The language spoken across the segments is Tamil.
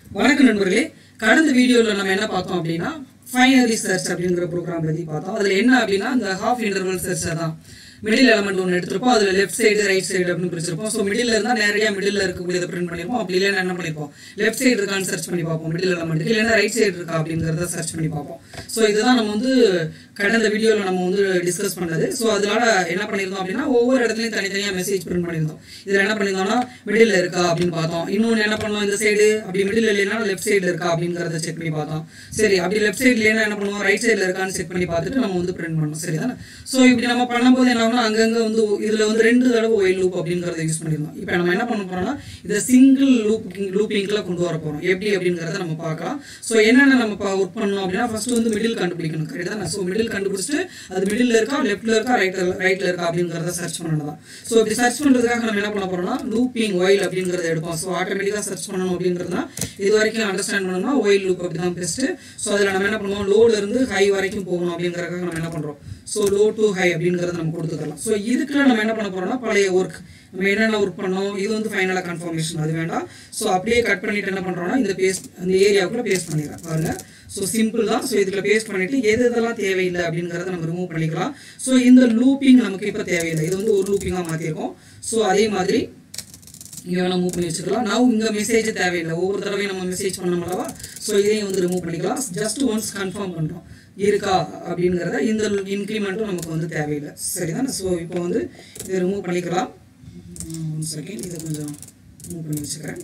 வணக்கம் நண்பர்களே கடந்த வீடியோவில் நம்ம என்ன பார்த்தோம் அப்படின்னா ஃபைனரி சர்ச் அப்படிங்கிற ப்ரோக்ராம் பற்றி பார்த்தோம் அதில் என்ன அப்படின்னா இந்த ஹாஃப் இன்டர்வல் சர்ச் தான் மிடில் எலமெண்ட் ஒன்று எடுத்திருப்போம் அதில் லெஃப்ட் சைடு ரைட் சைடு அப்படின்னு பிரிச்சிருப்போம் ஸோ மிடில் இருந்தால் நேரடியாக மிடில் இருக்கக்கூடியதை பிரிண்ட் பண்ணிருப்போம் அப்படி இல்லைன்னா என்ன பண்ணிப்போம் லெஃப்ட் சைடு இருக்கான்னு சர்ச் பண்ணி பார்ப்போம் மிடில் எலமெண்ட் இல்லைன்னா ரைட் சைடு இருக்கா அப்படிங்கிறத சர்ச் பண்ணி பார்ப்போம் ஸோ இதுதான் நம்ம வந்து கடந்த வீடியோவில் நம்ம வந்து டிஸ்கஸ் பண்ணது ஸோ அதனால என்ன பண்ணியிருந்தோம் அப்படின்னா ஒவ்வொரு இடத்துலையும் தனித்தனியாக மெசேஜ் பிரிண்ட் பண்ணியிருந்தோம் இதில் என்ன பண்ணியிருந்தோம்னா மிடில் இருக்கா அப்படின்னு பார்த்தோம் இன்னொன்று என்ன பண்ணோம் இந்த சைடு அப்படி மிடில் இல்லைன்னா லெஃப்ட் சைடு இருக்கா அப்படிங்கிறத செக் பண்ணி பார்த்தோம் சரி அப்படி லெஃப்ட் சைடு இல்லைன்னா என்ன பண்ணுவோம் ரைட் சைடில் இருக்கான்னு செக் பண்ணி பார்த்துட்டு நம்ம வந்து பிரிண்ட் பண்ணோம் சரிதானே ஸோ இப்படி நம்ம பண்ணும்போது என்ன ஆகும்னா அங்கங்கே வந்து இதில் வந்து ரெண்டு தடவை ஒயில் லூப் அப்படிங்கிறத யூஸ் பண்ணியிருந்தோம் இப்போ நம்ம என்ன பண்ண போறோம்னா இதை சிங்கிள் லூப்பிங் லூப்பிங்கில் கொண்டு வர போகிறோம் எப்படி அப்படிங்கிறத நம்ம பார்க்கலாம் ஸோ என்னென்ன நம்ம ஒர்க் பண்ணணும் அப்படின்னா ஃபர்ஸ்ட் வந்து மிடில் கண்டுபிடிக்கணும் கரெக்டாக ஸோ மிடில் கண்டுபிடிச்சிட்டு அது மிடில் இருக்கா லெஃப்ட்ல இருக்கா ரைட்டில் ரைட்டில் இருக்கா அப்படிங்கிறத சர்ச் பண்ணணும் ஸோ இப்படி சர்ச் பண்ணுறதுக்காக நம்ம என்ன பண்ண போறோம்னா லூப்பிங் ஒயில் அப்படிங்கிறத எடுப்போம் ஸோ ஆட்டோமேட்டிக்காக சர்ச் பண்ணணும் அப்படிங்கிறதுனா இது வரைக்கும் அண்டர்ஸ்டாண்ட் பண்ணணும்னா ஒயில் லூப் அப்படி தான் பெஸ்ட்டு ஸோ அதில் நம்ம என்ன பண்ணுவோம் லோல இருந்து ஹை வரைக்கும் போகணும் அப்படிங்கிறதுக்காக நம்ம என்ன பண்ணுறோம் ஸோ லோ டு ஹை அப்படிங்கிறத நம்ம கொடுத்துக்கலாம் ஸோ இதுக்குள்ள நம்ம என்ன பண்ண போறோம்னா பழைய ஒர்க் நம்ம என்னென்ன ஒர்க் பண்ணோம் இது வந்து ஃபைனலாக கன்ஃபர்மேஷன் அது வேண்டாம் ஸோ அப்படியே கட் பண்ணிட்டு என்ன பண்ணுறோம்னா இந்த பேஸ்ட் அந்த ஏரியாவுக்குள்ள பேஸ்ட் பண்ணிடுறேன் பாருங்க ஸோ சிம்பிள் தான் ஸோ இதில் பேஸ்ட் பண்ணிட்டு எது எதெல்லாம் தேவையில்லை அப்படிங்கிறத நம்ம ரிமூவ் பண்ணிக்கலாம் ஸோ இந்த லூப்பிங் நமக்கு இப்போ தேவையில்லை இது வந்து ஒரு லூப்பிங்காக மாற்றிருக்கோம் ஸோ அதே மாதிரி இங்கே வேணால் மூவ் பண்ணி வச்சுக்கலாம் நான் இங்கே மெசேஜ் தேவையில்லை ஒவ்வொரு தடவையும் நம்ம மெசேஜ் பண்ணோம் அல்லவா ஸோ இதையும் வந்து ரிமூவ் பண்ணிக்கலாம் ஜஸ்ட் ஒன்ஸ் கன்ஃபார்ம் பண்ணுறோம் இருக்கா அப்படிங்கிறத இந்த இன்க்ரிமெண்ட்டும் நமக்கு வந்து தேவையில்லை சரிதானே ஸோ இப்போ வந்து இதை ரிமூவ் பண்ணிக்கலாம் ஒன் செகண்ட் இதை கொஞ்சம் மூவ் பண்ணி வச்சுக்கிறேன்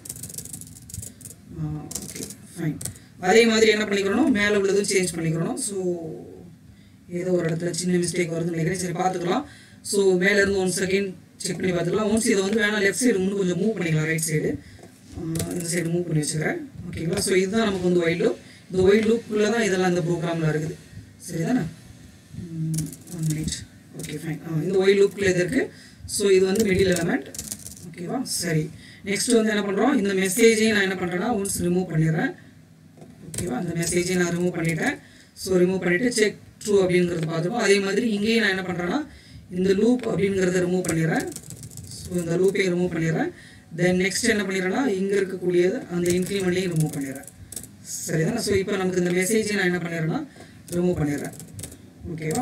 ஓகே ஃபைன் அதே மாதிரி என்ன பண்ணிக்கிறோம் மேலே உள்ளதும் சேஞ்ச் பண்ணிக்கிறோம் ஸோ ஏதோ ஒரு இடத்துல சின்ன மிஸ்டேக் வருதுன்னு நினைக்கிறேன் சரி பார்த்துக்கலாம் ஸோ மேலேருந்து ஒன் செகண்ட் செக் பண்ணி பார்த்துக்கலாம் ஒன்ஸ் இதை வந்து வேணால் லெஃப்ட் சைடு இன்னும் கொஞ்சம் மூவ் பண்ணிக்கலாம் ரைட் சைடு இந்த சைடு மூவ் பண்ணி வச்சுக்கிறேன் ஓகேங்களா ஸோ இதுதான் நமக்கு வந்து ஒயிட் லூப் இந்த ஒயிட் லூப்புக்குள்ளே தான் இதெல்லாம் இந்த ப்ரோக்ராமில் இருக்குது சரிதானே ஒன் மினிட் ஓகே ஃபைன் இந்த ஒயிட் லூப்புக்குள்ளே இது இருக்குது ஸோ இது வந்து மிடில் எலமெண்ட் ஓகேவா சரி நெக்ஸ்ட் வந்து என்ன பண்ணுறோம் இந்த மெசேஜையும் நான் என்ன பண்ணுறேன்னா ஒன்ஸ் ரிமூவ் பண்ணிடுறேன் ஓகேவா அந்த மெசேஜை நான் ரிமூவ் பண்ணிட்டேன் ஸோ ரிமூவ் பண்ணிவிட்டு செக் ட்ரூ அப்படிங்கிறது பார்த்துருக்கோம் அதே மாதிரி இங்கேயும் நான் என்ன பண்ணுறேன்னா இந்த லூப் அப்படிங்கிறத ரிமூவ் பண்ணிடுறேன் ஸோ இந்த லூப்பையும் ரிமூவ் பண்ணிடுறேன் தென் நெக்ஸ்ட் என்ன பண்ணிடுறேன்னா இங்கே இருக்கக்கூடியது அந்த இன்க்ரிமெண்ட்லையும் ரிமூவ் பண்ணிடுறேன் சரிதானே ஸோ இப்போ நமக்கு இந்த மெசேஜை நான் என்ன பண்ணிடுறேன்னா ரிமூவ் பண்ணிடுறேன் ஓகேவா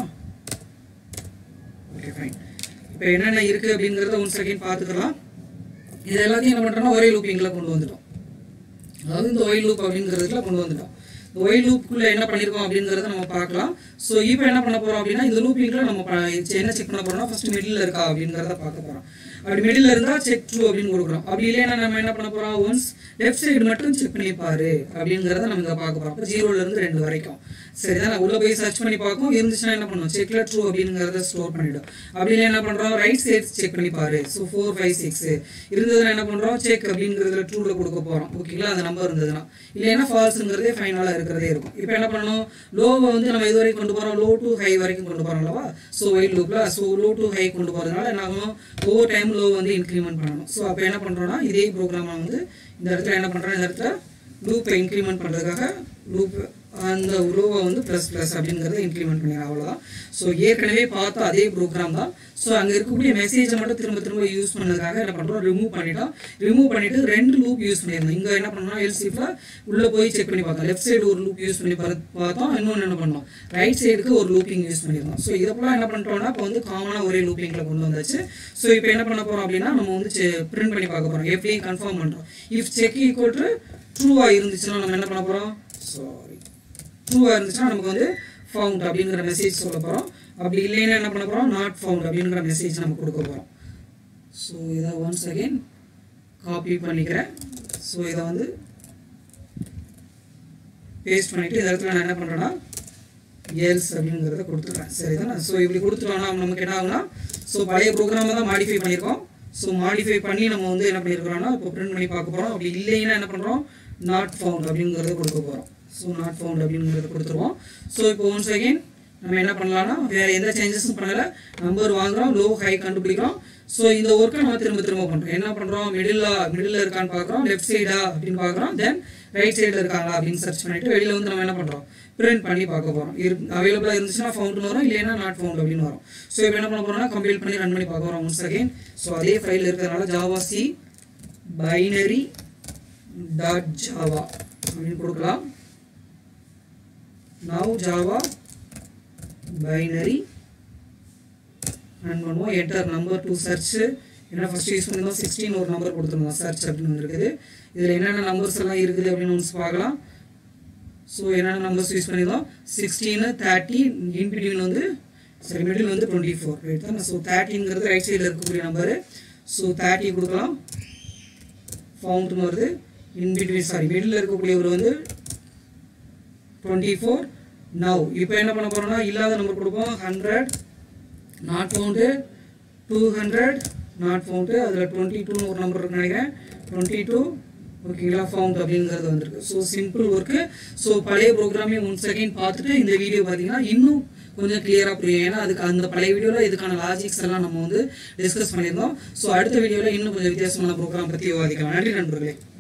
ஓகே ஃபைன் இப்போ என்னென்ன இருக்குது அப்படிங்கிறத ஒன் செகண்ட் பார்த்துக்கலாம் இது எல்லாத்தையும் என்ன பண்ணுறோம்னா ஒரே லூப்பிங்கில் கொண்டு வந்துட்டோம் அதாவது இந்த ஒயில் லூப் அப்படிங்கிறதுல கொண்டு வந்துட்டோம் இந்த ஒயில் லூப்புக்குள்ளே என்ன பண்ணியிருக்கோம் அப்படிங்கிறத நம்ம பார்க்கலாம் ஸோ இப்போ என்ன பண்ண போகிறோம் அப்படின்னா இந்த லூப்பிங்கில் நம்ம ப- என்ன செக் பண்ண போகிறோம்னா ஃபர்ஸ்ட் மிடில் இருக்கா அப்படிங்கிறத பார்க்க போகிறோம் அப்படி மிடில் இருந்தால் செக் ட்ரூ அப்படின்னு கொடுக்குறோம் அப்படி இல்லைன்னா நம்ம என்ன பண்ண போகிறோம் ஒன்ஸ் லெஃப்ட் சைடு மட்டும் செக் பண்ணி பாரு அப்படிங்கிறத நம்ம இங்கே பார்க்க போகிறோம் அப்போ ஜீரோலேருந்து ரெண்டு வரைக்கும் சரிதான் உள்ள போய் சர்ச் பண்ணி பார்க்கும் இருந்துச்சுன்னா என்ன பண்ணுவோம் செக்ல ட்ரூ அப்படிங்கிறத ஸ்டோர் பண்ணிடும் அப்படி இல்லை என்ன பண்ணுறோம் ரைட் சைடு செக் பண்ணி பாரு ஸோ ஃபோர் ஃபைவ் சிக்ஸ் இருந்ததுன்னா என்ன பண்ணுறோம் செக் அப்படிங்கிறதுல ட்ரூவில் கொடுக்க போகிறோம் ஓகேங்களா அந்த நம்பர் இருந்ததுன்னா இல்லைன்னா ஃபால்ஸுங்கிறதே ஃபைனலாக இருக்கிறதே இருக்கும் இப்போ என்ன பண்ணணும் லோவை வந்து நம்ம இது வரைக்கும் கொண்டு போகிறோம் லோ டு ஹை வரைக்கும் கொண்டு போகிறோம் அல்லவா ஸோ ஒயிட் லூப்பில் ஸோ லோ டு ஹை கொண்டு போகிறதுனால என்ன ஆகும் ஒவ்வொரு டைம் லோ வந்து இன்க்ரிமெண்ட் பண்ணணும் ஸோ அப்போ என்ன பண்ணுறோம்னா இதே ப்ரோக்ராமை வந்து இந்த இடத்துல என்ன பண்ணுறோம் இந்த இடத்துல லூப்பை இன்க்ரிமெண்ட் பண்ணுறதுக்காக லூப் அந்த உருவை வந்து ப்ளஸ் ப்ளஸ் அப்படிங்கிறத இம்ப்ளிமெண்ட் பண்ணிடுறேன் அவ்வளோதான் ஸோ ஏற்கனவே பார்த்த அதே ப்ரோக்ராம் தான் ஸோ அங்கே இருக்கக்கூடிய மெசேஜை மட்டும் திரும்ப திரும்ப யூஸ் பண்ணதுக்காக என்ன பண்ணுறோம் ரிமூவ் பண்ணிட்டோம் ரிமூவ் பண்ணிட்டு ரெண்டு லூப் யூஸ் பண்ணியிருந்தோம் இங்கே என்ன பண்ணோம் எல்சிஃபில் உள்ளே போய் செக் பண்ணி பார்த்தோம் லெஃப்ட் சைடு ஒரு லூப் யூஸ் பண்ணி பாரு- பார்த்தோம் இன்னொன்று என்ன பண்ணோம் ரைட் சைடுக்கு ஒரு லூப்பிங் யூஸ் பண்ணியிருந்தோம் ஸோ இதை போல என்ன பண்ணிட்டோம்னா இப்போ வந்து காமனாக ஒரே லூப்பிங்கில் கொண்டு வந்தாச்சு ஸோ இப்போ என்ன பண்ண போகிறோம் அப்படின்னா நம்ம வந்து பிரிண்ட் பண்ணி பார்க்க போகிறோம் எப்படி கன்ஃபார்ம் பண்ணுறோம் இஃப் செக் ஈக்குவல் டு ட்ரூவாக இருந்துச்சுன்னா நம்ம என்ன பண்ண போகிறோம் சாரி ட்ரூவாக இருந்துச்சுன்னா நமக்கு வந்து ஃபவுண்ட் அப்படிங்கிற மெசேஜ் சொல்ல போகிறோம் அப்படி இல்லைன்னா என்ன பண்ண போகிறோம் நாட் ஃபவுண்ட் அப்படிங்கிற மெசேஜ் நம்ம கொடுக்க போகிறோம் ஸோ இதை ஒன்ஸ் அகைன் காப்பி பண்ணிக்கிறேன் ஸோ இதை வந்து பேஸ்ட் பண்ணிவிட்டு இந்த இடத்துல நான் என்ன பண்ணுறேன்னா எல்ஸ் அப்படிங்கிறத கொடுத்துட்றேன் சரிதானே ஸோ இப்படி கொடுத்துட்டோம்னா நமக்கு என்ன ஆகும்னா ஸோ பழைய ப்ரோக்ராமை தான் மாடிஃபை பண்ணியிருக்கோம் ஸோ மாடிஃபை பண்ணி நம்ம வந்து என்ன பண்ணியிருக்கிறோம்னா இப்போ பிரிண்ட் பண்ணி பார்க்க போகிறோம் அப்படி இல்லைன்னா என்ன பண்ணுறோம் நாட் ஃபவுண்ட் அப்படிங்கிறத கொடுக்க போகிறோம் ஸோ நாட் ஃபவுண்ட் அப்படிங்கிறத கொடுத்துருவோம் ஸோ இப்போ ஒன்ஸ் அகைன் நம்ம என்ன பண்ணலாம்னா வேற எந்த சேஞ்சஸும் பண்ணலை நம்பர் வாங்குறோம் லோ ஹை கண்டுபிடிக்கிறோம் ஸோ இந்த ஒர்க்கை நம்ம திரும்ப திரும்ப பண்ணுறோம் என்ன பண்ணுறோம் மிடில் மிடில் இருக்கான்னு பார்க்குறோம் லெஃப்ட் சைடா அப்படின்னு பார்க்குறோம் தென் ரைட் சைடில் இருக்காங்களா அப்படின்னு சர்ச் பண்ணிட்டு வெளியில் வந்து நம்ம என்ன பண்ணுறோம் பிரிண்ட் பண்ணி பார்க்க போகிறோம் இரு அவைலபிளாக இருந்துச்சுன்னா ஃபவுண்ட்னு வரும் இல்லைன்னா நாட் ஃபவுண்ட் அப்படின்னு வரும் ஸோ இப்போ என்ன பண்ண போகிறோம்னா கம்பைல் பண்ணி ரன் பண்ணி பார்க்க போகிறோம் ஒன்ஸ் அகைன் ஸோ அதே ஃபைல் இருக்கிறதுனால Java C binary dot Java அப்படின்னு கொடுக்கலாம் now ஜாவா பைனரி ரன் பண்ணுவோம் என்டர் நம்பர் டு சர்ச் ஏன்னா ஃபர்ஸ்ட் யூஸ் பண்ணியிருந்தோம் சிக்ஸ்டீன் ஒரு நம்பர் கொடுத்துருந்தோம் சர்ச் அப்படின்னு இருக்குது இதில் என்னென்ன நம்பர்ஸ் எல்லாம் இருக்குது அப்படின்னு ஒன்று பார்க்கலாம் ஸோ என்னென்ன நம்பர்ஸ் யூஸ் பண்ணியிருந்தோம் சிக்ஸ்டீனு தேர்ட்டி இன்பிட்வீன் வந்து சரி மிடில் வந்து டுவெண்ட்டி ஃபோர் ரைட் தான் ஸோ தேர்ட்டிங்கிறது ரைட் சைடில் இருக்கக்கூடிய நம்பரு ஸோ தேர்ட்டி கொடுக்கலாம் ஃபவுண்ட்னு வருது இன்பிட்வீன் சாரி மிடில் இருக்கக்கூடியவர் வந்து டுவெண்ட்டி ஃபோர் நவ் இப்போ என்ன பண்ண போகிறோம்னா இல்லாத நம்பர் கொடுப்போம் hundred not found two hundred not found அதில் டுவெண்ட்டி டூன்னு ஒரு நம்பர் இருக்குன்னு நினைக்கிறேன் டுவெண்ட்டி டூ ஓகேங்களா ஃபவுண்ட் அப்படிங்கிறது வந்திருக்கு ஸோ சிம்பிள் ஒர்க்கு ஸோ பழைய ப்ரோக்ராமையும் ஒன் செகண்ட் பார்த்துட்டு இந்த வீடியோ பார்த்தீங்கன்னா இன்னும் கொஞ்சம் கிளியராக புரியும் ஏன்னா அதுக்கு அந்த பழைய வீடியோவில் இதுக்கான லாஜிக்ஸ் எல்லாம் நம்ம வந்து டிஸ்கஸ் பண்ணியிருந்தோம் ஸோ அடுத்த வீடியோவில் இன்னும் கொஞ்சம் வித்தியாசமான ப்ரோக்ராம் பற்றி விவாதிக்கலாம் நன்றி நண்பர்களே